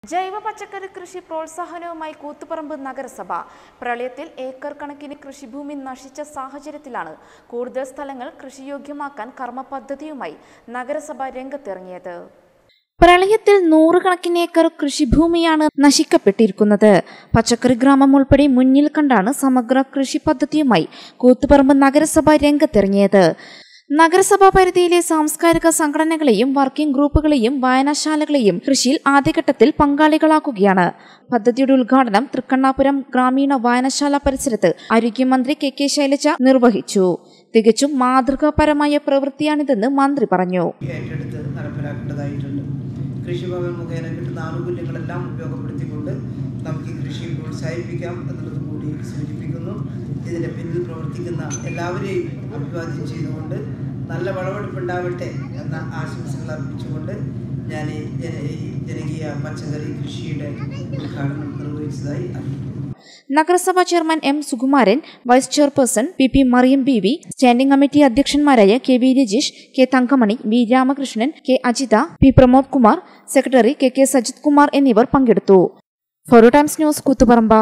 ജൈവ പച്ചക്കറി കൃഷി പ്രോത്സാഹനവുമായി കൂത്തുപറമ്പ് നഗരസഭ പ്രളയത്തിൽ ഏക്കർ കണക്കിന് കൃഷിഭൂമി നശിച്ച സാഹചര്യത്തിലാണ് കൂടുതൽ സ്ഥലങ്ങൾ കൃഷിയോഗ്യമാക്കാൻ കർമ്മ പദ്ധതിയുമായി നഗരസഭ രംഗത്തിറങ്ങിയത് പ്രളയത്തിൽ നൂറുകണക്കിന് ഏക്കർ കൃഷിഭൂമിയാണ് നശിക്കപ്പെട്ടിരിക്കുന്നത് പച്ചക്കറി ഗ്രാമം ഉൾപ്പെടെ മുന്നിൽ കണ്ടാണ് സമഗ്ര കൃഷി പദ്ധതിയുമായി കൂത്തുപറമ്പ് നഗരസഭ രംഗത്തിറങ്ങിയത് നഗരസഭാ പരിധിയിലെ സാംസ്കാരിക സംഘടനകളെയും വർക്കിംഗ് ഗ്രൂപ്പുകളെയും വായനശാലകളെയും കൃഷിയിൽ ആദ്യഘട്ടത്തിൽ പങ്കാളികളാക്കുകയാണ് പദ്ധതിയുടെ ഉദ്ഘാടനം തൃക്കണ്ണാപുരം ഗ്രാമീണ വായനശാല പരിസരത്ത് ആരോഗ്യമന്ത്രി കെ കെ ശൈലജ നിർവഹിച്ചു തികച്ചും മാതൃകാപരമായ പ്രവൃത്തിയാണിതെന്ന് മന്ത്രി പറഞ്ഞു ഏറ്റെടുത്ത് നടപ്പിലാക്കേണ്ടതായിട്ടുണ്ട് കൃഷിഭവൻ മുഖേന കിട്ടുന്ന ആനുകൂല്യങ്ങളെല്ലാം ഉപയോഗപ്പെടുത്തിക്കൊണ്ട് നമുക്ക് ഈ കൃഷി പ്രോത്സാഹിപ്പിക്കാം എന്നുള്ളത് കൂടി സൂചിപ്പിക്കുന്നു ഇതിൻ്റെ പിന്നിൽ പ്രവർത്തിക്കുന്ന എല്ലാവരെയും അഭിവാദ്യം ചെയ്തുകൊണ്ട് നല്ല വിളവെടുപ്പുണ്ടാവട്ടെ എന്ന ആശംസകൾ അർപ്പിച്ചുകൊണ്ട് ഞാൻ ഈ ജന- ഈ ജനകീയ പച്ചക്കറി കൃഷിയുടെ ഉദ്ഘാടനം നിർവഹിച്ചതായി അറിയിക്കുന്നു നഗരസഭാ chairman M Sukumaran vice chairperson P P Mariyam B V standing committee അധ്യക്ഷന്മാരായ K V Rajeesh K Thankamani V Ramakrishnan K Ajitha P Pramod Kumar secretary K K Sajith Kumar എന്നിവർ പങ്കെടുത്തു ഫോറോ ടൈംസ് ന്യൂസ് കൂത്തുപറമ്പ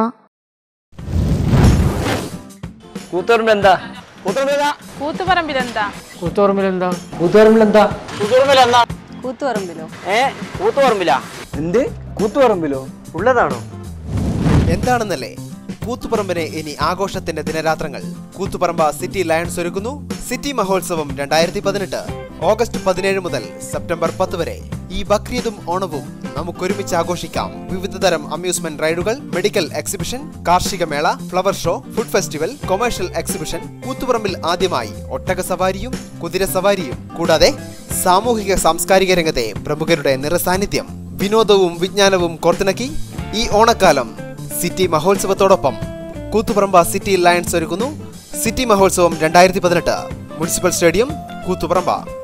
കൂത്തുപറമ്പ് എന്താ കൂത്തുപറമ്പിലെന്താ കൂത്തുപറമ്പിലെന്താ കൂത്തുപറമ്പിലെന്താ കൂത്തുപറമ്പിലെന്താ കൂത്തുപറമ്പിലോ ഏ കൂത്തുപറമ്പിലാ എന്ത് കൂത്തുപറമ്പിലോ ഉള്ളതാണോ എന്താണെന്നല്ലേ കൂത്തുപറമ്പിന് ഇനി ആഘോഷത്തിന്റെ ദിനരാത്രങ്ങൾ കൂത്തുപറമ്പ സിറ്റി ലയൺസ് ഒരുക്കുന്നു സിറ്റി മഹോത്സവം രണ്ടായിരത്തി പതിനെട്ട് ഓഗസ്റ്റ് പതിനേഴ് മുതൽ സെപ്റ്റംബർ പത്ത് വരെ ഈ ബക്രീദും ഓണവും നമുക്കൊരുമിച്ച് ആഘോഷിക്കാം വിവിധതരം അമ്യൂസ്മെന്റ് റൈഡുകൾ മെഡിക്കൽ എക്സിബിഷൻ കാർഷിക മേള flower show food festival commercial exhibition കൂത്തുപറമ്പിൽ ആദ്യമായി ഒട്ടക സവാരിയും കുതിര സവാരിയും കൂടാതെ സാമൂഹിക സാംസ്കാരിക രംഗത്തെ പ്രമുഖരുടെ നിറസാന്നിധ്യം വിനോദവും വിജ്ഞാനവും കോർത്തിണക്കി ഈ ഓണക്കാലം സിറ്റി മഹോത്സവത്തോടൊപ്പം കൂത്തുപറമ്പ സിറ്റി ലയൺസ് ഒരുക്കുന്നു സിറ്റി മഹോത്സവം രണ്ടായിരത്തി പതിനെട്ട് മുനിസിപ്പൽ സ്റ്റേഡിയം കൂത്തുപറമ്പ